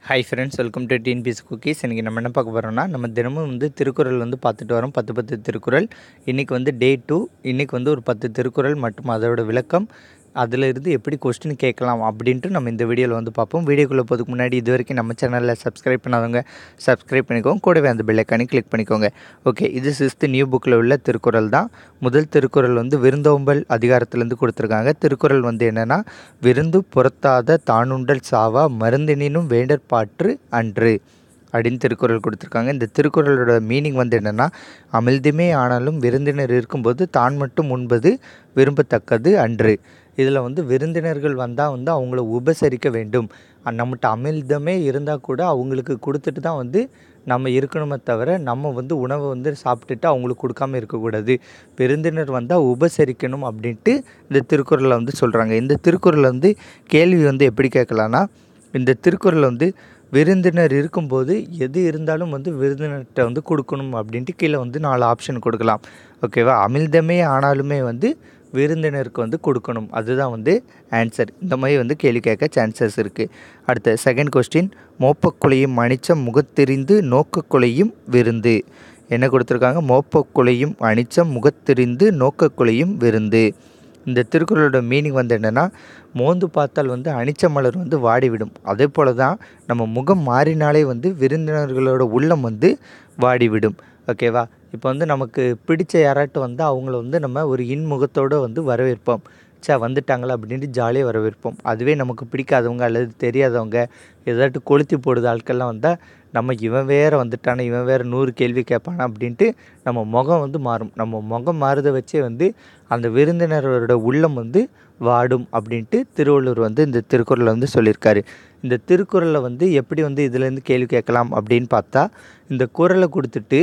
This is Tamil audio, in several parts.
hi friends welcome to TNPS cookies இன்றைக்கி நம்ம என்ன பார்க்க போகிறோம்னா நம்ம தினமும் வந்து திருக்குறள் வந்து பார்த்துட்டு வரோம் பத்து பத்து திருக்குறள் இன்றைக்கி வந்து டே டூ இன்றைக்கி வந்து ஒரு பத்து திருக்குறள் மற்றும் அதோட விளக்கம் அதில் இருந்து எப்படி கொஸ்டின் கேட்கலாம் அப்படின்ட்டு நம்ம இந்த வீடியோவில் வந்து பார்ப்போம் வீடியோக்குள்ளே போகிறதுக்கு முன்னாடி இது வரைக்கும் நம்ம சேனலில் சப்ஸ்கிரைப் பண்ணாதவங்க சப்ஸ்கிரைப் பண்ணிக்கோங்க கூடவே அந்த பெல்லைக்கானி கிளிக் பண்ணிக்கோங்க ஓகே இது சிக்ஸ்த்து நியூ புக்கில் உள்ள திருக்குறள் தான் முதல் திருக்குறள் வந்து விருந்தோம்பல் அதிகாரத்திலேருந்து கொடுத்துருக்காங்க திருக்குறள் வந்து என்னென்னா விருந்து பொருத்தாத தானுண்டல் சாவா மருந்தினும் வேண்டற்பாற்று அன்று அப்படின்னு திருக்குறள் கொடுத்துருக்காங்க இந்த திருக்குறளோட மீனிங் வந்து என்னென்னா அமிழ்துமே ஆனாலும் விருந்தினர் இருக்கும்போது தான் மட்டும் உண்பது விரும்பத்தக்கது அன்று இதில் வந்து விருந்தினர்கள் வந்தால் வந்து அவங்கள உபசரிக்க வேண்டும் அ- நம்மகிட்ட அமிழ்தமே இருந்தால் கூட அவங்களுக்கு கொடுத்துட்டு தான் வந்து நம்ம இருக்கணுமே தவிர நம்ம வந்து உணவை வந்து சாப்பிட்டுட்டு அவங்களுக்கு கொடுக்காம இருக்கக்கூடாது விருந்தினர் வந்தால் உபசரிக்கணும் அப்படின்ட்டு இந்த திருக்குறளை வந்து சொல்கிறாங்க இந்த திருக்குறளை வந்து கேள்வி வந்து எப்படி கேட்கலான்னா இந்த திருக்குறள் வந்து விருந்தினர் இருக்கும்போது எது இருந்தாலும் வந்து விருந்தினர்கிட்ட வந்து கொடுக்கணும் அப்படின்ட்டு கீழே வந்து நாலு ஆப்ஷன் கொடுக்கலாம் ஓகேவா அமிழ்தமே ஆனாலுமே வந்து விருந்தினருக்கு வந்து கொடுக்கணும் அதுதான் வந்து ஆன்சர் இந்த மாதிரி வந்து கேள்வி கேட்க சான்சஸ் இருக்குது அடுத்த செகண்ட் கொஸ்டின் மோப்பக்குலையும் அனிச்சம் முகத்தெரிந்து நோக்கக்குலையும் விருந்து என்ன கொடுத்துருக்காங்க மோப்பக்குலையும் அனிச்சம் முகத்தெரிந்து நோக்கக்குலையும் விருந்து இந்த திருக்குறளோட மீனிங் வந்து என்னென்னா மோந்து பார்த்தால் வந்து அனிச்ச மலர் வந்து வாடிவிடும் அதே போல் தான் நம்ம முகம் மாறினாலே வந்து விருந்தினர்களோட உள்ளம் வந்து வாடிவிடும் ஓகேவா இப்போ வந்து நமக்கு பிடிச்ச யாராட்டும் வந்து அவங்கள வந்து நம்ம ஒரு இன்முகத்தோடு வந்து வரவேற்போம் சே வந்துட்டாங்களா அப்படின்ட்டு ஜாலியாக வரவேற்போம் அதுவே நமக்கு பிடிக்காதவங்க அல்லது தெரியாதவங்க ஏதாட்டும் கொளுத்தி போடுது ஆட்கள்லாம் வந்தால் நம்ம இவன் வேற வந்துட்டானே இவன் வேற நூறு கேள்வி கேட்பானா அப்படின்ட்டு நம்ம முகம் வந்து மாறும் நம்ம முகம் மாறுதை வச்சே வந்து அந்த விருந்தினரோட உள்ளம் வந்து வாடும் அப்படின்ட்டு திருவள்ளுவர் வந்து இந்த திருக்குறளை வந்து சொல்லியிருக்காரு இந்த திருக்குறளை வந்து எப்படி வந்து இதுலேருந்து கேள்வி கேட்கலாம் அப்படின்னு பார்த்தா இந்த குறளை கொடுத்துட்டு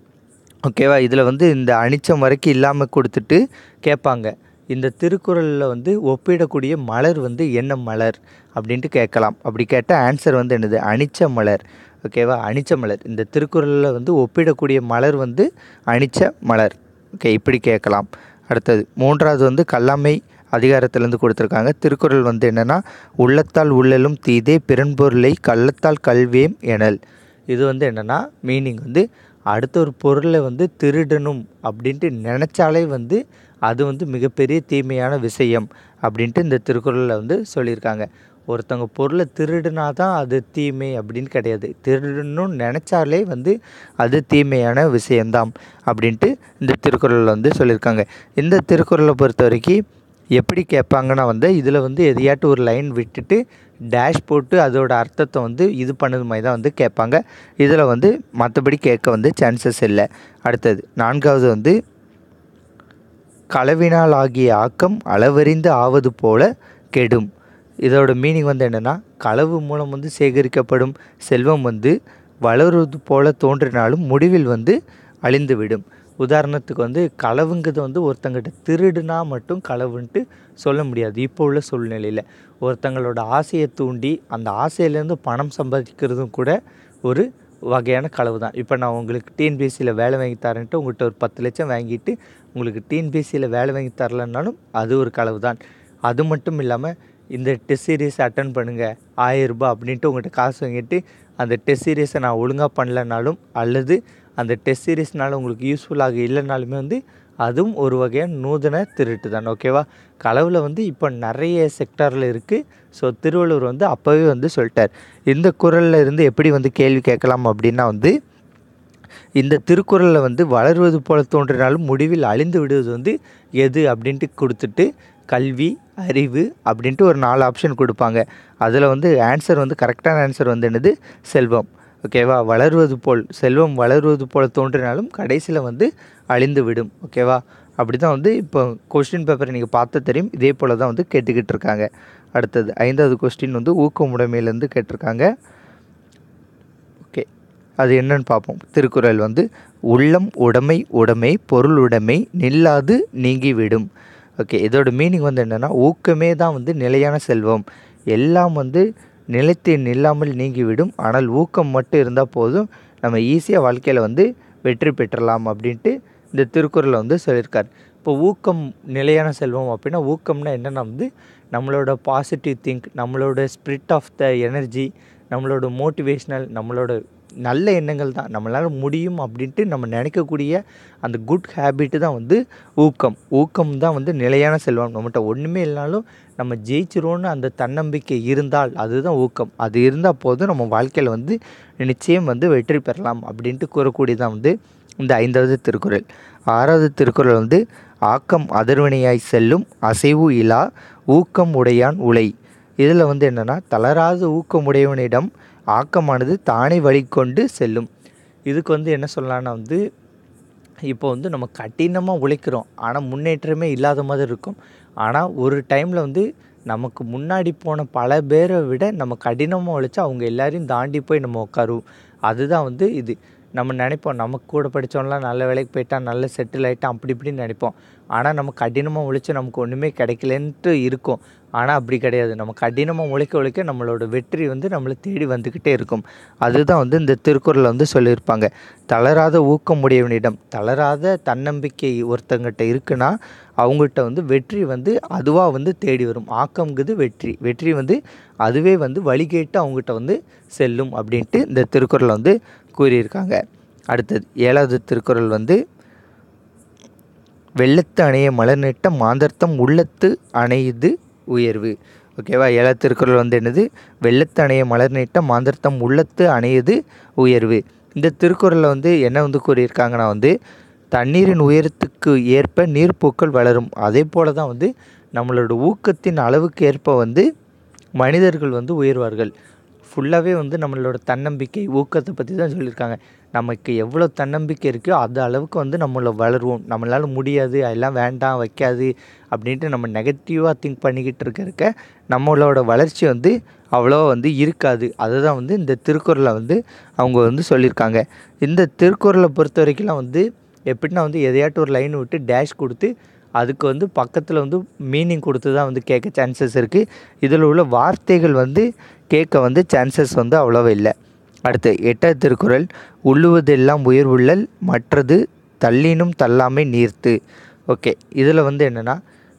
ஓகேவா இதில் வந்து இந்த அனிச்சம் வரைக்கும் இல்லாமல் கொடுத்துட்டு கேட்பாங்க இந்த திருக்குறளில் வந்து ஒப்பிடக்கூடிய மலர் வந்து என்ன மலர் அப்படின்ட்டு கேட்கலாம் அப்படி கேட்டால் ஆன்சர் வந்து என்னது அனிச்ச மலர் ஓகேவா அனிச்ச மலர் இந்த திருக்குறளில் வந்து ஒப்பிடக்கூடிய மலர் வந்து அனிச்ச மலர் ஓகே இப்படி கேட்கலாம் அடுத்தது மூன்றாவது வந்து கல்லாமை அதிகாரத்திலேருந்து கொடுத்துருக்காங்க திருக்குறள் வந்து என்னென்னா உள்ளத்தால் உள்ளலும் தீதே பிறன்பொருளை கள்ளத்தால் கல்வேம் எனல் இது வந்து என்னென்னா மீனிங் வந்து அடுத்த ஒரு பொருளை வந்து திருடணும் அப்படின்ட்டு நினச்சாலே வந்து அது வந்து மிகப்பெரிய தீமையான விஷயம் அப்படின்ட்டு இந்த திருக்குறளில் வந்து சொல்லியிருக்காங்க ஒருத்தவங்க பொருளை திருடுனா தான் அது தீமை அப்படின்னு கிடையாது திருடணும்னு நினச்சாலே வந்து அது தீமையான விஷயம்தான் அப்படின்ட்டு இந்த திருக்குறளில் வந்து சொல்லியிருக்காங்க இந்த திருக்குறளை பொறுத்த வரைக்கும் எப்படி கேட்பாங்கன்னா வந்து இதில் வந்து எதையாட்டும் ஒரு லைன் விட்டுட்டு டேஷ் போட்டு அதோட அர்த்தத்தை வந்து இது பண்ணது மாதிரி தான் வந்து கேட்பாங்க இதில் வந்து மற்றபடி கேட்க வந்து சான்சஸ் இல்லை அடுத்தது நான்காவது வந்து களவினால் ஆகிய ஆக்கம் அளவறிந்து ஆவது போல கெடும் இதோட மீனிங் வந்து என்னென்னா களவு மூலம் வந்து சேகரிக்கப்படும் செல்வம் வந்து வளருவது போல தோன்றினாலும் முடிவில் வந்து அழிந்துவிடும் உதாரணத்துக்கு வந்து களவுங்கிறது வந்து ஒருத்தங்கிட்ட திருடுனா மட்டும் களவுன்ட்டு சொல்ல முடியாது இப்போ உள்ள சூழ்நிலையில் ஒருத்தங்களோட ஆசையை தூண்டி அந்த ஆசையிலேருந்து பணம் சம்பாதிக்கிறதும் கூட ஒரு வகையான களவு தான் இப்போ நான் உங்களுக்கு டிஎன்பிஎஸ்சியில் வேலை வாங்கி தரேன்ட்டு உங்கள்கிட்ட ஒரு பத்து லட்சம் வாங்கிட்டு உங்களுக்கு டிஎன்பிஎஸ்சியில் வேலை வாங்கி தரலன்னாலும் அது ஒரு களவு தான் அது மட்டும் இல்லாமல் இந்த டெஸ்ட் சீரியஸ் அட்டன் பண்ணுங்கள் ஆயிரரூபா அப்படின்ட்டு உங்கள்கிட்ட காசு வாங்கிட்டு அந்த டெஸ்ட் சீரியஸை நான் ஒழுங்காக பண்ணலனாலும் அல்லது அந்த டெஸ்ட் சீரியஸ்னால உங்களுக்கு யூஸ்ஃபுல்லாக இல்லைனாலுமே வந்து அதுவும் ஒரு வகையான நூதன திருட்டு தான் ஓகேவா களவில் வந்து இப்போ நிறைய செக்டாரில் இருக்குது ஸோ திருவள்ளுவர் வந்து அப்போவே வந்து சொல்லிட்டார் இந்த குறளில் இருந்து எப்படி வந்து கேள்வி கேட்கலாம் அப்படின்னா வந்து இந்த திருக்குறளில் வந்து வளருவது போல தோன்றினாலும் முடிவில் அழிந்து விடுவது வந்து எது அப்படின்ட்டு கொடுத்துட்டு கல்வி அறிவு அப்படின்ட்டு ஒரு நாலு ஆப்ஷன் கொடுப்பாங்க அதில் வந்து ஆன்சர் வந்து கரெக்டான ஆன்சர் வந்து என்னது செல்வம் ஓகேவா வளருவது போல் செல்வம் வளருவது போல் தோன்றினாலும் கடைசியில் வந்து அழிந்து விடும் ஓகேவா அப்படி தான் வந்து இப்போ கொஸ்டின் பேப்பரை நீங்கள் பார்த்து தெரியும் இதே போல் தான் வந்து கேட்டுக்கிட்டு இருக்காங்க அடுத்தது ஐந்தாவது கொஸ்டின் வந்து ஊக்கமுடைமையிலேருந்து கேட்டிருக்காங்க ஓகே அது என்னன்னு பார்ப்போம் திருக்குறள் வந்து உள்ளம் உடைமை உடைமை பொருள் உடைமை நில்லாது நீங்கிவிடும் ஓகே இதோட மீனிங் வந்து என்னென்னா ஊக்கமே தான் வந்து நிலையான செல்வம் எல்லாம் வந்து நிலைத்து நில்லாமல் நீங்கிவிடும் ஆனால் ஊக்கம் மட்டும் இருந்தால் போதும் நம்ம ஈஸியாக வாழ்க்கையில் வந்து வெற்றி பெற்றலாம் அப்படின்ட்டு இந்த திருக்குறளை வந்து சொல்லியிருக்கார் இப்போ ஊக்கம் நிலையான செல்வம் அப்படின்னா ஊக்கம்னா என்னென்னா வந்து நம்மளோட பாசிட்டிவ் திங்க் நம்மளோட ஸ்பிரிட் ஆஃப் த எனர்ஜி நம்மளோட மோட்டிவேஷ்னல் நம்மளோட நல்ல எண்ணங்கள் தான் நம்மளால் முடியும் அப்படின்ட்டு நம்ம நினைக்கக்கூடிய அந்த குட் ஹேபிட்டு தான் வந்து ஊக்கம் ஊக்கம் தான் வந்து நிலையான செல்வம் நம்மகிட்ட ஒன்றுமே இல்லைனாலும் நம்ம ஜெயிச்சிருவோன்னு அந்த தன்னம்பிக்கை இருந்தால் அதுதான் ஊக்கம் அது இருந்தால் போதும் நம்ம வாழ்க்கையில் வந்து நிச்சயம் வந்து வெற்றி பெறலாம் அப்படின்ட்டு கூறக்கூடியதான் வந்து இந்த ஐந்தாவது திருக்குறள் ஆறாவது திருக்குறள் வந்து ஆக்கம் அதர்வினையாய் செல்லும் அசைவு இலா ஊக்கம் உடையான் உலை இதில் வந்து என்னென்னா தளராத ஊக்கம் உடையவனிடம் ஆக்கமானது தானே வழிகொண்டு செல்லும் இதுக்கு வந்து என்ன சொல்லலாம்னா வந்து இப்போ வந்து நம்ம கடினமாக உழைக்கிறோம் ஆனால் முன்னேற்றமே இல்லாத மாதிரி இருக்கும் ஆனால் ஒரு டைமில் வந்து நமக்கு முன்னாடி போன பல பேரை விட நம்ம கடினமாக உழைச்சா அவங்க எல்லாரையும் தாண்டி போய் நம்ம உட்காருவோம் அதுதான் வந்து இது நம்ம நினைப்போம் நமக்கு கூட படித்தவன்லாம் நல்ல வேலைக்கு போயிட்டான் நல்ல செட்டில் ஆகிட்டான் அப்படி இப்படின்னு நினைப்போம் ஆனால் நம்ம கடினமாக உழைச்சி நமக்கு ஒன்றுமே கிடைக்கலன்ட்டு இருக்கும் ஆனால் அப்படி கிடையாது நம்ம கடினமாக உழைக்க உழைக்க நம்மளோட வெற்றி வந்து நம்மளை தேடி வந்துக்கிட்டே இருக்கும் அதுதான் வந்து இந்த திருக்குறளில் வந்து சொல்லியிருப்பாங்க தளராத ஊக்கமுடையவனிடம் தளராத தன்னம்பிக்கை ஒருத்தங்கிட்ட இருக்குன்னா அவங்ககிட்ட வந்து வெற்றி வந்து அதுவாக வந்து தேடி வரும் ஆக்கம்ங்கிறது வெற்றி வெற்றி வந்து அதுவே வந்து வழிகேட்டு அவங்ககிட்ட வந்து செல்லும் அப்படின்ட்டு இந்த திருக்குறளில் வந்து கூறியிருக்காங்க அடுத்தது ஏழாவது திருக்குறள் வந்து வெள்ளத்து அணைய மலர் நெட்ட மாந்தர்த்தம் உள்ளத்து அணையுது உயர்வு ஓகேவா ஏழாவது திருக்குறள் வந்து என்னது வெள்ளத்து அணைய மலர் நெட்ட மாந்தர்த்தம் உள்ளத்து அணையுது உயர்வு இந்த திருக்குறளில் வந்து என்ன வந்து கூறியிருக்காங்கன்னா வந்து தண்ணீரின் உயரத்துக்கு ஏற்ப நீர்ப்பூக்கள் வளரும் அதே போல தான் வந்து நம்மளோட ஊக்கத்தின் அளவுக்கு ஏற்ப வந்து மனிதர்கள் வந்து உயர்வார்கள் ஃபுல்லாகவே வந்து நம்மளோட தன்னம்பிக்கை ஊக்கத்தை பற்றி தான் சொல்லியிருக்காங்க நமக்கு எவ்வளோ தன்னம்பிக்கை இருக்கோ அது அளவுக்கு வந்து நம்மளை வளருவோம் நம்மளால் முடியாது அதெல்லாம் வேண்டாம் வைக்காது அப்படின்ட்டு நம்ம நெகட்டிவாக திங்க் பண்ணிக்கிட்டு இருக்க இருக்க நம்மளோட வளர்ச்சி வந்து அவ்வளோ வந்து இருக்காது அதை தான் வந்து இந்த திருக்குறளை வந்து அவங்க வந்து சொல்லியிருக்காங்க இந்த திருக்குறளை பொறுத்த வரைக்கும்லாம் வந்து எப்படின்னா வந்து எதையாட்டும் ஒரு லைன் விட்டு டேஷ் கொடுத்து அதுக்கு வந்து பக்கத்தில் வந்து மீனிங் கொடுத்து தான் வந்து கேட்க சான்சஸ் இருக்குது இதில் உள்ள வார்த்தைகள் வந்து கேட்க வந்து சான்சஸ் வந்து அவ்வளோவா இல்லை அடுத்து எட்டாவது திருக்குறள் உள்ளுவதெல்லாம் உயர்வுள்ளல் மற்றது தள்ளினும் தள்ளாமை நீர்த்து ஓகே இதில் வந்து என்னென்னா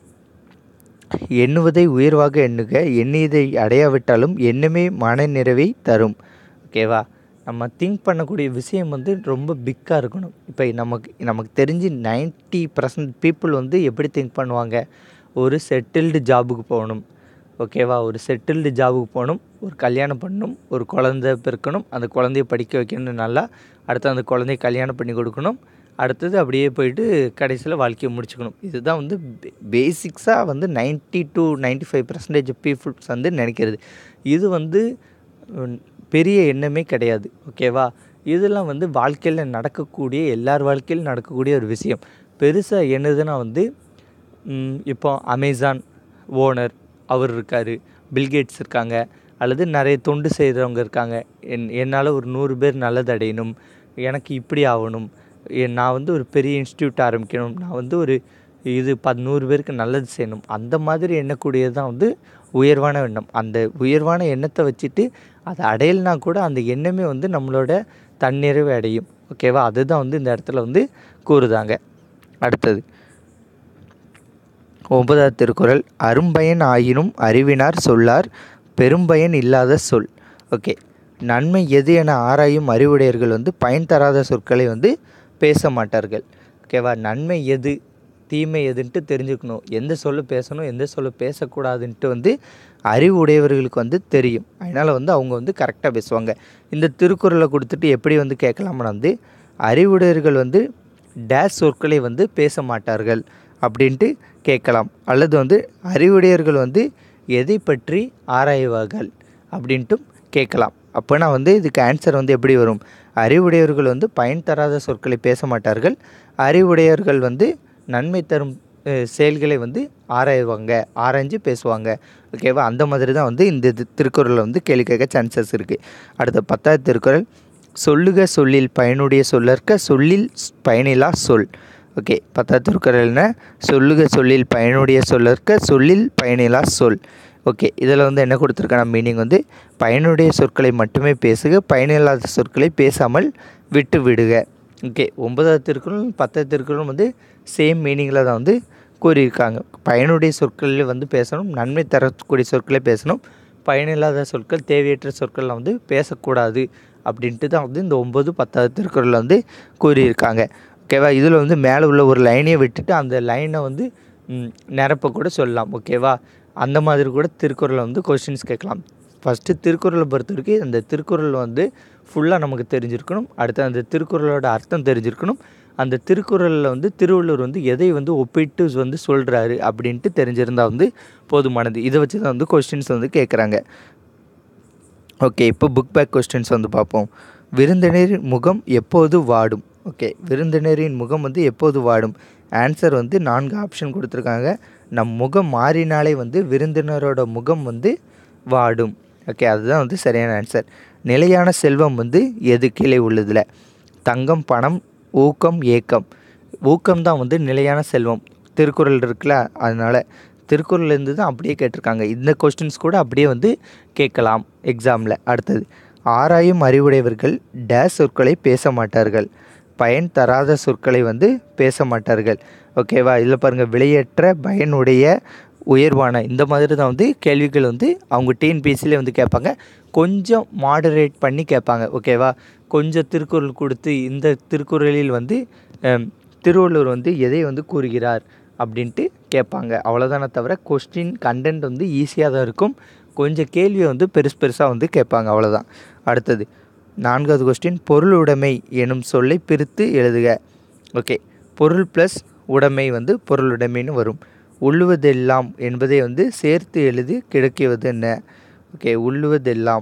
எண்ணுவதை உயர்வாக எண்ணுக எண்ணியதை அடையாவிட்டாலும் எண்ணுமே மன நிறைவை தரும் ஓகேவா நம்ம திங்க் பண்ணக்கூடிய விஷயம் வந்து ரொம்ப பிக்காக இருக்கணும் இப்போ நமக்கு நமக்கு தெரிஞ்சு நைன்ட்டி பர்சன்ட் பீப்புள் வந்து எப்படி திங்க் பண்ணுவாங்க ஒரு செட்டில்டு ஜாபுக்கு போகணும் ஓகேவா ஒரு செட்டில்டு ஜாபுக்கு போகணும் ஒரு கல்யாணம் பண்ணணும் ஒரு குழந்த பிறக்கணும் அந்த குழந்தைய படிக்க வைக்கணும் நல்லா அடுத்து அந்த குழந்தைய கல்யாணம் பண்ணி கொடுக்கணும் அடுத்தது அப்படியே போயிட்டு கடைசியில் வாழ்க்கையை முடிச்சுக்கணும் இதுதான் வந்து பேசிக்ஸாக வந்து ninety to ninety five percentage peoples வந்து நினைக்கிறது இது வந்து உம், பெரிய எண்ணமே கிடையாது ஓகேவா இதெல்லாம் வந்து வாழ்க்கையில் நடக்கக்கூடிய எல்லார் வாழ்க்கையிலும் நடக்கக்கூடிய ஒரு விஷயம் பெருசாக என்னதுன்னா வந்து ம், இப்போ அமேசான் ஓனர் அவர் இருக்கார் பில்கேட்ஸ் இருக்காங்க அல்லது நிறைய தொண்டு செய்கிறவங்க இருக்காங்க என் என்னால் ஒரு நூறு பேர் நல்லது அடையணும் எனக்கு இப்படி ஆகணும் என் நான் வந்து ஒரு பெரிய இன்ஸ்டியூட் ஆரம்பிக்கணும் நான் வந்து ஒரு இது பத் நூறு பேருக்கு நல்லது செய்யணும் அந்த மாதிரி எண்ணக்கூடியது தான் வந்து உயர்வான எண்ணம் அந்த உயர்வான எண்ணத்தை வச்சுட்டு அதை அடையலைனா கூட அந்த எண்ணமே வந்து நம்மளோட தன்னிறைவை அடையும் ஓகேவா அதுதான் வந்து இந்த இடத்துல வந்து கூறுதாங்க அடுத்தது ஒன்பதாவது திருக்குறள் அரும்பயன் ஆயினும் அறிவினார் சொல்லார் பெரும்பயன் இல்லாத சொல் ஓகே நன்மை எது என ஆராயும் அறிவுடையர்கள் வந்து பயன் தராத சொற்களை வந்து பேச மாட்டார்கள் ஓகேவா நன்மை எது தீமை எதுன்ட்டு தெரிஞ்சுக்கணும் எந்த சொல்லு பேசணும் எந்த சொல்லு பேசக்கூடாதுன்ட்டு வந்து அறிவு உடையவர்களுக்கு வந்து தெரியும் அதனால் வந்து அவங்க வந்து கரெக்டாக பேசுவாங்க இந்த திருக்குறளை கொடுத்துட்டு எப்படி வந்து கேட்கலாம்னா வந்து அறிவுடையர்கள் வந்து டேஷ் சொற்களை வந்து பேச மாட்டார்கள் அப்படின்ட்டு கேட்கலாம் அல்லது வந்து அறிவுடையர்கள் வந்து எதை பற்றி ஆராய்வார்கள் அப்படின்ட்டும் கேட்கலாம் அப்போனா வந்து இதுக்கு ஆன்சர் வந்து எப்படி வரும் அறிவுடையவர்கள் வந்து பயன் தராத சொற்களை பேச மாட்டார்கள் அறிவுடையவர்கள் வந்து நன்மை தரும் அஹ், செயல்களை வந்து ஆராய்வாங்க ஆராய்ஞ்சு பேசுவாங்க ஓகேவா அந்த மாதிரி தான் வந்து இந்த இது- திருக்குறளில் வந்து கேள்வி கேட்க சான்சஸ் இருக்குது அடுத்த பத்தாவது திருக்குறள் சொல்லுக சொல்லில் பயனுடைய சொல்லற்க சொல்லில் ஸ்- பயனிலா சொல் ஓகே பத்தாவது திருக்குறள் என்ன சொல்லுக சொல்லில் பயனுடைய சொல்லற்க சொல்லில் பயனிலா சொல் ஓகே இதில் வந்து என்ன கொடுத்துருக்கான மீனிங் வந்து பயனுடைய சொற்களை மட்டுமே பேசுக பயனில்லாத சொற்களை பேசாமல் விட்டு விடுக ஓகே ஒன்பதாவது திருக்குறள் பத்தாவது திருக்குறளும் வந்து சேம் மீனிங்கில் தான் வந்து கூறியிருக்காங்க பயனுடைய சொற்களில் வந்து பேசணும் நன்மை தரக்கூடிய சொற்களை பேசணும் பயனில்லாத சொற்கள் தேவையற்ற சொற்கள்லாம் வந்து பேசக்கூடாது அப்படின்ட்டு தான் வந்து இந்த ஒம்பது பத்தாவது திருக்குறளில் வந்து கூறியிருக்காங்க ஓகேவா இதில் வந்து மேலே உள்ள ஒரு லைனையை விட்டுட்டு அந்த லைனை வந்து ம், நிரப்ப கூட சொல்லலாம் ஓகேவா அந்த மாதிரி கூட திருக்குறளை வந்து கொஷின்ஸ் கேட்கலாம் ஃபஸ்ட்டு திருக்குறளை பொறுத்த வரைக்கும் அந்த திருக்குறள் வந்து ஃபுல்லாக நமக்கு தெரிஞ்சிருக்கணும் அடுத்து அந்த திருக்குறளோட அர்த்தம் தெரிஞ்சிருக்கணும் அந்த திருக்குறளில் வந்து திருவள்ளுவர் வந்து எதை வந்து ஒப்பிட்டு வந்து சொல்கிறாரு அப்படின்ட்டு தெரிஞ்சிருந்தால் வந்து போதுமானது இதை வச்சு தான் வந்து கொஸ்டின்ஸ் வந்து கேட்குறாங்க ஓகே இப்போ புக் பேக் கொஸ்டின்ஸ் வந்து பார்ப்போம் விருந்தினரின் முகம் எப்போது வாடும் ஓகே விருந்தினரின் முகம் வந்து எப்போது வாடும் ஆன்சர் வந்து நான்கு ஆப்ஷன் கொடுத்துருக்காங்க நம் முகம் மாறினாலே வந்து விருந்தினரோட முகம் வந்து வாடும் ஓகே அதுதான் வந்து சரியான ஆன்சர் நிலையான செல்வம் வந்து எது கீழே உள்ளதில் தங்கம் பணம் ஊக்கம் ஏக்கம் ஊக்கம் தான் வந்து நிலையான செல்வம் திருக்குறள் இருக்குல்ல அதனால் திருக்குறள்லேருந்து தான் அப்படியே கேட்டிருக்காங்க இந்த கொஸ்டின்ஸ் கூட அப்படியே வந்து கேட்கலாம் எக்ஸாமில் அடுத்தது ஆராயும் அறிவுடையவர்கள் டேஸ் சொற்களை பேச மாட்டார்கள் பயன் தராத சொற்களை வந்து பேச மாட்டார்கள் ஓகேவா இதில் பாருங்கள் விலையற்ற பயனுடைய உயர்வான இந்த மாதிரி தான் வந்து கேள்விகள் வந்து அவங்க டிஎன்பிஎஸ்சிலே வந்து கேட்பாங்க கொஞ்சம் மாடரேட் பண்ணி கேட்பாங்க ஓகேவா கொஞ்சம் திருக்குறள் கொடுத்து இந்த திருக்குறளில் வந்து அம், திருவள்ளுவர் வந்து எதை வந்து கூறுகிறார் அப்படின்ட்டு கேட்பாங்க அவ்வளோதானே தவிர கொஸ்டின் கண்டென்ட் வந்து ஈஸியாக தான் இருக்கும் கொஞ்சம் கேள்வியை வந்து பெருசு பெருசாக வந்து கேட்பாங்க அவ்வளோதான் அடுத்தது நான்காவது கொஸ்டின் பொருளுடைமை எனும் சொல்லை பிரித்து எழுதுக ஓகே பொருள் ப்ளஸ் உடைமை வந்து பொருளுடைமைன்னு வரும் உள்ளுவதெல்லாம் என்பதை வந்து சேர்த்து எழுதி கிடைக்குவது என்ன ஓகே உள்ளுவதெல்லாம்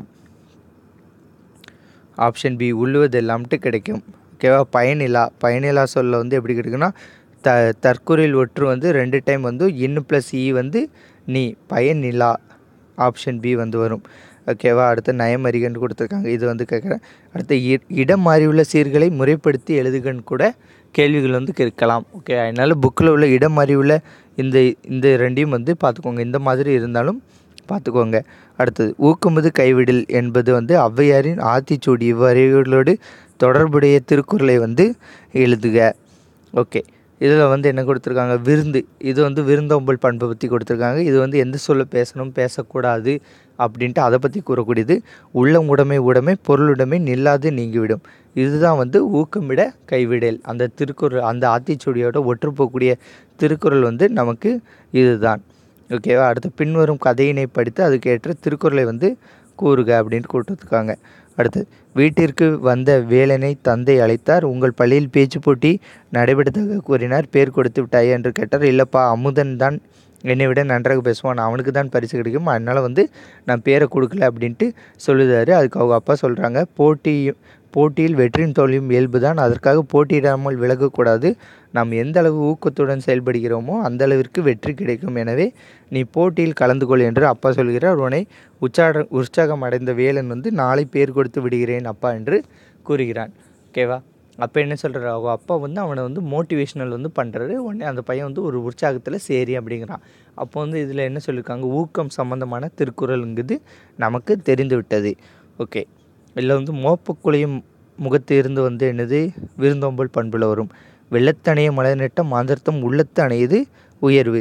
ஆப்ஷன் பி உள்ளுவதெல்லாம்ட்டு கிடைக்கும் ஓகேவா பயனிலா பயனிலா சொல்ல வந்து எப்படி கிடைக்குன்னா த தற்குறில் ஒற்று வந்து ரெண்டு டைம் வந்து இன்னு ப்ளஸ் இ வந்து நீ பயனிலா ஆப்ஷன் பி வந்து வரும் ஓகேவா அடுத்து நயமறிகன்னு கொடுத்துருக்காங்க இது வந்து கேட்குறேன் அடுத்து இ- இடம் மாறியுள்ள சீர்களை முறைப்படுத்தி எழுதுகன்னு கூட கேள்விகள் வந்து கேட்கலாம் ஓகே அதனால் புக்கில் உள்ள இடம் மாறியுள்ள இந்த இந்த ரெண்டையும் வந்து பார்த்துக்கோங்க இந்த மாதிரி இருந்தாலும் பார்த்துக்கோங்க அடுத்தது ஊக்குமுது கைவிடல் என்பது வந்து ஔவையாரின் ஆத்திச்சூடி இவ்வரைகளோடு தொடர்புடைய திருக்குறளை வந்து எழுதுக ஓகே இதில் வந்து என்ன கொடுத்துருக்காங்க விருந்து இது வந்து விருந்தோம்பல் பண்பை பற்றி கொடுத்துருக்காங்க இது வந்து எந்த சொல்ல பேசணும் பேசக்கூடாது அப்படின்ட்டு அதை பற்றி கூறக்கூடியது உள்ளம் உடைமை உடைமை பொருளுடைமை நில்லாது நீங்கிவிடும் இதுதான் வந்து ஊக்கமிட கைவிடல் அந்த திருக்குறள் அந்த ஆத்திச்சூடியோட ஒற்றுப்போக்கூடிய திருக்குறள் வந்து நமக்கு இதுதான் ஓகேவா அடுத்து பின்வரும் கதையினை படித்து அதுக்கேற்ற திருக்குறளை வந்து கூறுக அப்படின்ட்டு கொடுத்துருக்காங்க அடுத்து வீட்டிற்கு வந்த வேலனை தந்தை அழைத்தார் உங்கள் பள்ளியில் பேச்சு போட்டி நடைபெற்றதாக கூறினார் பேர் கொடுத்து விட்டாயா என்று கேட்டார் இல்லைப்பா அமுதன் தான் என்னை விட நன்றாக பேசுவான் அவனுக்கு தான் பரிசு கிடைக்கும் அதனால் வந்து நான் பேரை கொடுக்கல அப்படின்ட்டு சொல்லுதாரு அதுக்கு அவங்க அப்பா சொல்கிறாங்க போட்டி போட்டியில் வெற்றியும் தோல்வியும் இயல்பு தான் அதற்காக போட்டியிடாமல் விலகக்கூடாது நாம் எந்த அளவு ஊக்கத்துடன் செயல்படுகிறோமோ அந்த அளவிற்கு வெற்றி கிடைக்கும் எனவே நீ போட்டியில் கலந்து கொள் என்று அப்பா சொல்கிறார் உன்னை உற்சாக உற்சாகம் அடைந்த வேலன் வந்து நாளை பேர் கொடுத்து விடுகிறேன் அப்பா என்று கூறுகிறான் ஓகேவா அப்போ என்ன சொல்கிறார் அவங்க அப்பா வந்து அவனை வந்து மோட்டிவேஷ்னல் வந்து பண்ணுறாரு உடனே அந்த பையன் வந்து ஒரு உற்சாகத்தில் சரி அப்படிங்கிறான் அப்போ வந்து இதில் என்ன சொல்லியிருக்காங்க ஊக்கம் சம்பந்தமான திருக்குறளுங்கிறது நமக்கு தெரிந்து விட்டது ஓகே இதில் வந்து மோப்பக்குழையும் முகத்து இருந்து வந்து என்னது விருந்தோம்பல் பண்பில் வரும் வெள்ளத்தணைய மலர்நெட்ட மாந்தர்த்தம் உள்ளத்து அணையுது உயர்வு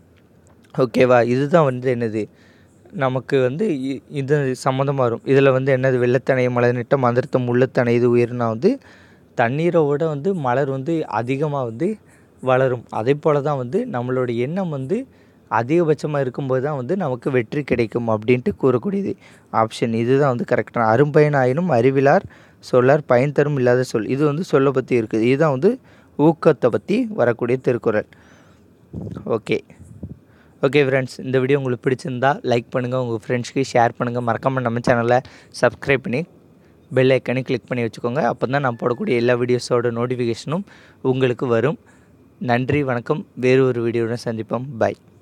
ஓகேவா இதுதான் வந்து என்னது நமக்கு வந்து இ- இது சம்மந்தமாக வரும் இதில் வந்து என்னது வெள்ளத்தணைய மலர்நெட்ட மாந்தர்த்தம் உள்ளத்து அணையுது உயர்வுனா வந்து தண்ணீரை விட வந்து மலர் வந்து அதிகமாக வந்து வளரும் அதே போல் தான் வந்து நம்மளோட எண்ணம் வந்து அதிகபட்சமாக இருக்கும்போது தான் வந்து நமக்கு வெற்றி கிடைக்கும் அப்படின்ட்டு கூறக்கூடியது ஆப்ஷன் இதுதான் வந்து கரெக்டான அரும்பயன் ஆயினும் அறிவிலார் சொல்லார் பயன் தரும் இல்லாத சொல் இது வந்து சொல்லை பற்றி இருக்குது இதுதான் வந்து ஊக்கத்தை பற்றி வரக்கூடிய திருக்குறள் ஓகே ஓகே ஃப்ரெண்ட்ஸ் இந்த வீடியோ உங்களுக்கு பிடிச்சிருந்தா லைக் பண்ணுங்கள் உங்கள் ஃப்ரெண்ட்ஸ்க்கு ஷேர் பண்ணுங்கள் மறக்காமல் நம்ம சேனலை சப்ஸ்கிரைப் பண்ணி பெல் ஐக்கனை கிளிக் பண்ணி வச்சுக்கோங்க அப்போ தான் நான் போடக்கூடிய எல்லா வீடியோஸோட நோட்டிஃபிகேஷனும் உங்களுக்கு வரும் நன்றி வணக்கம் வேறு ஒரு வீடியோவுடன் சந்திப்போம் பை